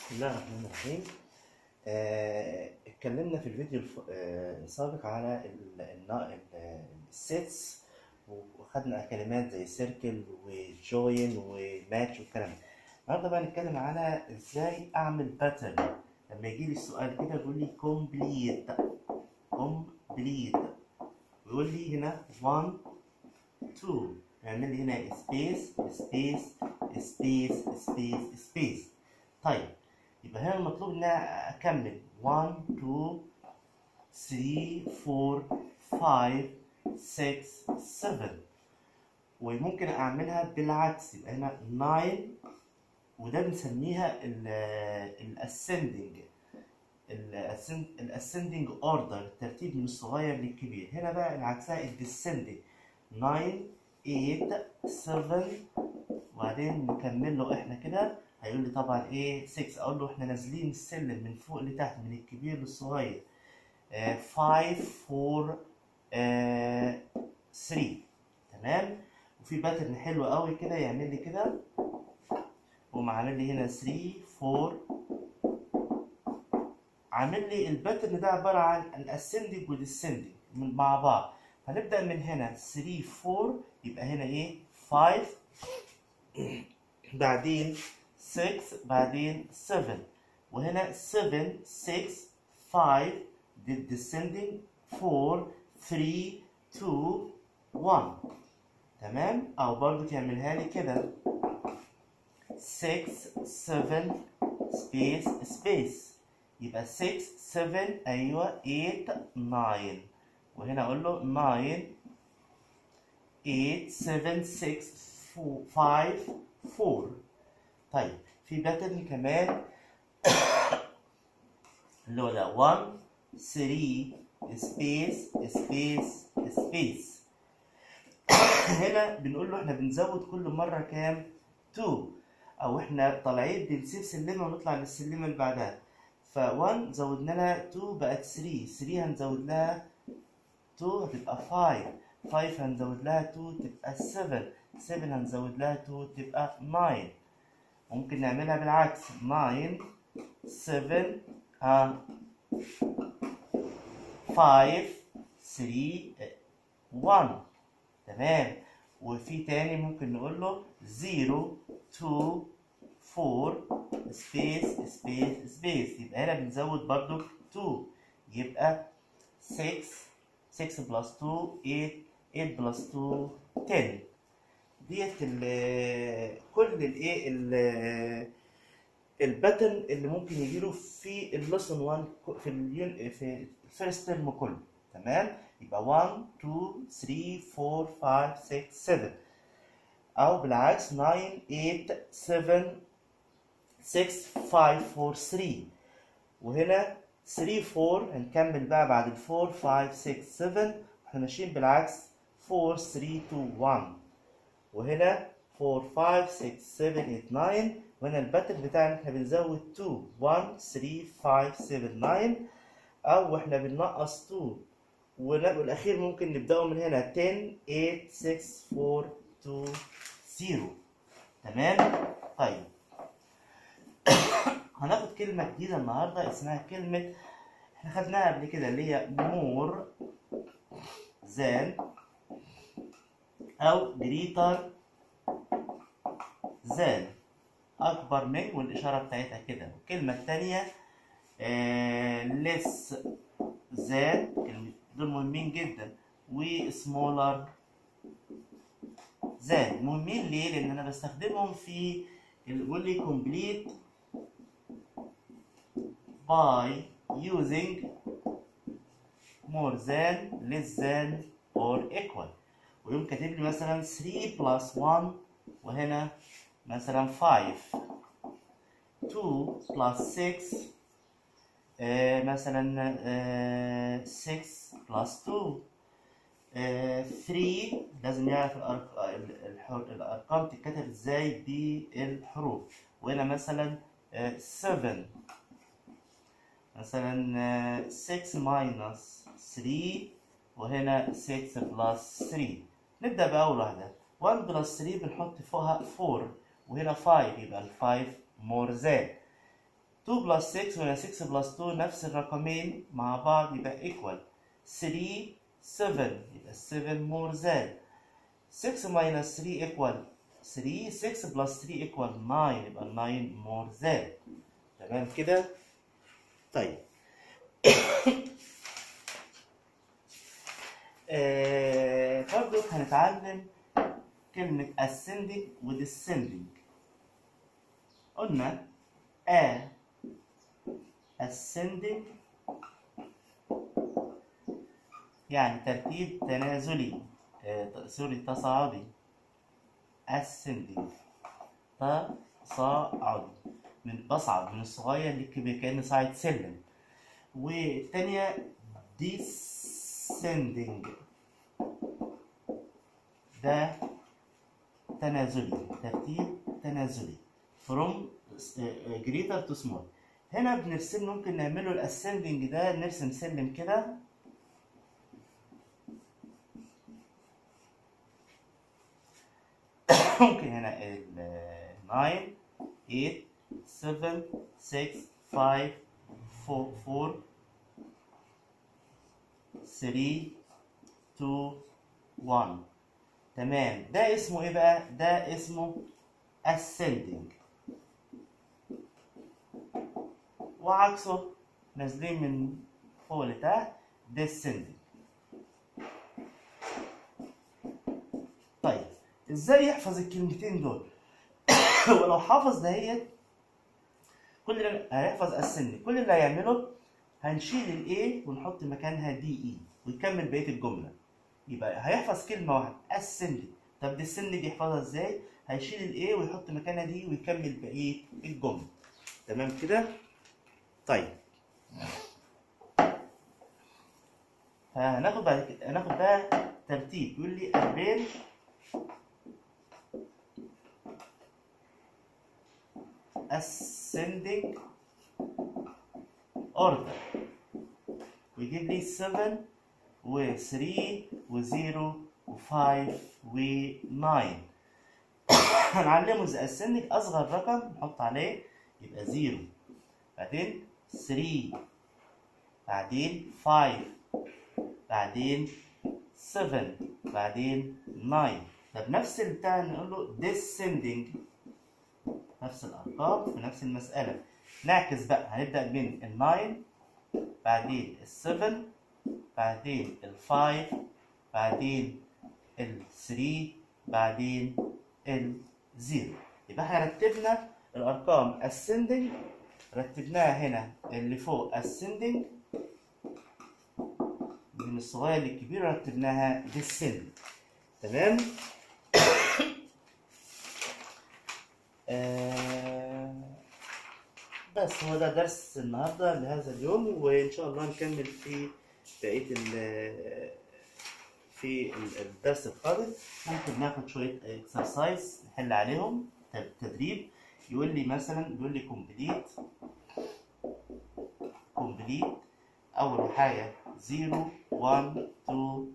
بسم الله الرحمن الرحيم آه، اتكلمنا في الفيديو الف- آه، السابق على ال- النا- ال- السيتس وخدنا كلمات زي سيركل وجوين وماتش والكلام ده النهارده بقى نتكلم على ازاي اعمل باترن لما يجي لي السؤال كده بيقول لي كومبليت كومبليت ويقول لي هنا 1 2 يعمل لي هنا سبيس سبيس سبيس سبيس سبيس طيب يبقى هنا المطلوب ان انا اكمل 1 2 3 4 5 6 7 وممكن اعملها بالعكس يبقى هنا 9 وده بنسميها الاسندنج الاسندنج اوردر الترتيب من الصغير للكبير هنا بقى العكسها الديسندنج 9 8 7 وبعدين نكمل له احنا كده هيقول لي طبعا ايه 6 اقول له احنا نازلين السلم من فوق لتحت من الكبير للصغير 5 4 3 تمام وفي باترن حلو قوي كده يعمل لي كده وقوم عامل لي هنا 3 4 عامل لي الباترن ده عباره عن الاسندنج والديسندنج مع بعض هنبدا من هنا 3 4 يبقى هنا ايه 5 بعدين 6 بعدين 7 وهنا 7 6 5 descending 4 3 2 1 تمام او برضو تعملها لي كده 6 7 سبيس سبيس يبقى 6 7 ايوه 8 9 وهنا اقول له 9 8 7 6 5 4 طيب في باترن كمان اللي هو ده 1 3 سبيس سبيس سبيس هنا بنقول له احنا بنزود كل مره كام 2 او احنا طالعين بنسيب سلمه ونطلع للسلمه اللي بعدها ف 1 زودنا لها 2 بقت 3 3 هنزود لها 2 هتبقى 5 5 هنزود لها 2 تبقى 7 7 هنزود لها 2 تبقى 9 ممكن نعملها بالعكس 9 7 ها 5 3 1 تمام وفي تاني ممكن نقول له 0 2 4 سبيس سبيس سبيس يبقى هنا بنزود برضو 2 يبقى 6 6 بلس 2 8 8 بلس 2 10 ديت ال كل الايه ال الباترن اللي ممكن يجيله في الليسون 1 في اليون في الفيرست ترم كله تمام يبقى 1 2 3 4 5 6 7 او بالعكس 9 8 7 6 5 4 3 وهنا 3 4 هنكمل بقى بعد ال 4 5 6 7 احنا ماشيين بالعكس 4 3 2 1 وهنا 4 5 6 7 8 9 وهنا الباترن بتاعنا احنا بنزود 2 1 3 5 7 9 او احنا بننقص 2 والاخير ممكن نبداه من هنا 10 8 6 4 2 0 تمام طيب هناخد كلمة جديدة النهاردة اسمها كلمة احنا خدناها قبل كده اللي هي more than أو greater than أكبر من والإشارة بتاعتها كده الكلمة التانية آه less than دول مهمين جدا و smaller than مهمين ليه؟ لأن أنا بستخدمهم في بيقول لي complete by using more than less than or equal ويقوم كاتب لي مثلا 3 plus 1 وهنا مثلا 5 2 plus 6 آه مثلا آه 6 plus 2 آه 3 لازم يعرف الأرق- الح- الأرقام تتكتب ازاي بالحروف وهنا مثلا آه 7 مثلا آه 6 minus 3 وهنا 6 plus 3 نبدأ بأول واحدة 1 plus 3 بنحط فوقها 4 وهنا 5 يبقى ال 5 more than 2 بلس 6 ولا 6 بلس 2 نفس الرقمين مع بعض يبقى ايكوال 3 7 يبقى 7 مور زاد 6 minus 3 equal 3 6 plus 3 equal 9 يبقى 9 more زاد تمام كده طيب آه برضو هنتعلم كلمة ascending و descending قلنا a ascending يعني ترتيب تنازلي آه، سوري تصاعدي ascending تصاعدي من بصعد من الصغير للكبير كأني صاعد سلم والتانية descending ده تنازلي ترتيب تنازلي from greater to small هنا بنرسم ممكن نعمله الاسندنج ده نرسم سلم كده ممكن هنا ال 9 8 7 6 5 4 4 3 2 1 تمام ده اسمه ايه بقى ده اسمه ascending وعكسه نازلين من فوق لتحت descending طيب ازاي يحفظ الكلمتين دول ولو حافظ دهيت كل اللي هيحفظ ascending كل اللي هيعمله هنشيل الاي ونحط مكانها دي اي ويكمل بقيه الجمله يبقى هيحفظ كلمه واحده ascending طب descending يحفظها ازاي هيشيل الاي ويحط مكانها دي ويكمل بقيه الجمله تمام كده طيب هناخد بعد كده هناخد بقى ترتيب يقول لي arrange ascending order ويجيب لي 7 و 3 و 0 و 5 و 9 هنعلمه ازاي ascending اصغر رقم نحط عليه يبقى 0 بعدين 3 بعدين 5 بعدين 7 بعدين 9 طب نفس البتاع نقول له descending نفس الارقام في نفس المساله نعكس بقى هنبدا من ال 9 بعدين ال 7 بعدين ال 5 بعدين ال 3 بعدين ال 0 يبقى احنا رتبنا الارقام ascending رتبناها هنا اللي فوق ascending من الصغير للكبير رتبناها descending تمام آه بس هو ده درس النهارده لهذا اليوم وان شاء الله نكمل في بقيه ال في الدرس القادم ممكن ناخد شويه اكسرسايز نحل عليهم تدريب يقول لي مثلا بيقول لي كومبليت كومبليت اول حاجه 0 1 2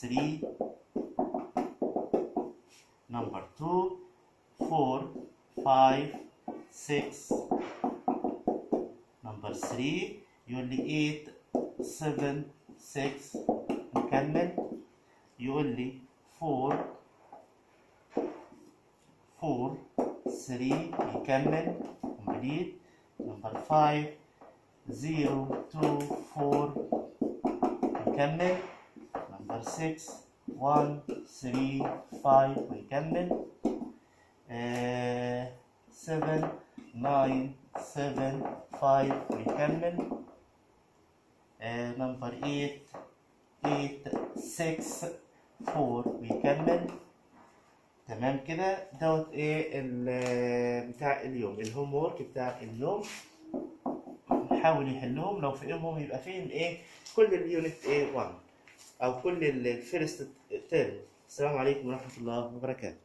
3 نمبر 2 4 5 6 نمبر 3 يقول لي 8 7 6 نكمل يقول لي 4 4 3 يكمل كومبليت نمبر 5 0 2 4 نكمل نمبر 6 1 3 5 ويكمل 7 9 7 5 ويكمل نمبر 8 8 6 4 ويكمل تمام كده دوت ايه بتاع اليوم الهوم وورك بتاع اليوم نحاول يحلهم لو فيهم يبقى فين ايه كل اليونت ايه 1 او كل الفيرست تيرم السلام عليكم ورحمه الله وبركاته